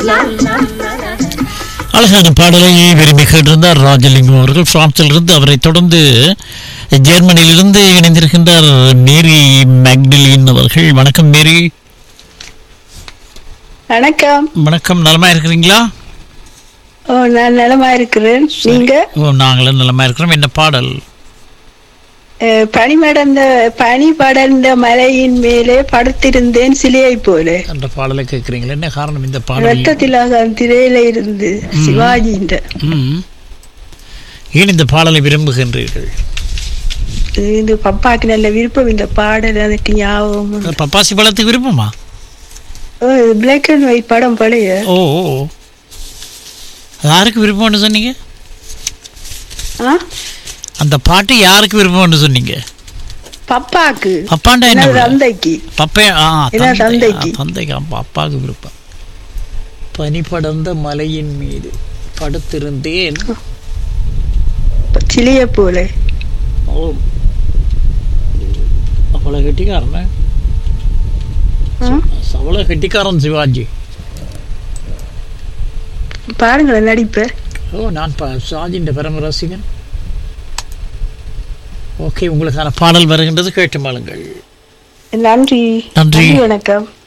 அழகான பாடலை விரும்பி கேட்டிருந்தார் ராஜலிங்கம் அவர்கள் பிரான்சிலிருந்து அவரை தொடர்ந்து ஜெர்மனியிலிருந்து இணைந்திருக்கின்றார் மேரி மேக்டலின் அவர்கள் வணக்கம் மேரி வணக்கம் வணக்கம் நலமா இருக்கிறீங்களா ஓ நான் நலமா இருக்கிறேன் நீங்க ஓ நாங்களும் நலமா இருக்கிறோம் என்ன பாடல் அஹ், பனி மடர்ந்த பனி படர்ந்த மலையின் மேலே படுத்திருந்தேன் சிலையை போல அந்த பாடலை கேட்குறீங்களா என்ன காரணம் இந்த பாடல் ரத்தத்திலாக திரையில இருந்து சிவாஜின்ற ம். ஏன் இந்த பாடலை விரும்புகின்றீர்கள் இது பப்பாக்கு நல்ல விருப்பம் இந்த பாடல் எனக்கு ஞாபகம் அந்த பப்பாசி பழத்துக்கு விருப்பமா பிளாக் அண்ட் ஒயிட் படம் பழைய ஓ ஓ, ஓ. யாருக்கு விருப்பம்னு சொன்னீங்க ஆ? அந்த பாட்டு யாருக்கு விருப்பம்னு சொன்னீங்க பப்பாக்கு பப்பாண்டா என்ன என்னோட விட? தந்தைக்கு பப்பே ஆ என்ன தந்தை தந்தைக்கு? ஆ, தந்தைக்கு அப்பா அப்பாவுக்கு விருப்பம் பனி படர்ந்த மலையின் மீது படுத்திருந்தேன் சிலையை போல ஓ அவ்வளோ கெட்டிக்காரன் ஆ? அவ்வளோ கெட்டிக்காரன் சிவாஜி பாருங்களேன் நடிப்ப ஓ நான் ப சிவாஜியின் பரம ரசிகன் ஓகே உங்களுக்கான பாடல் வருகின்றது கேட்டு மாளுங்கள் நன்றி நன்றி. வணக்கம்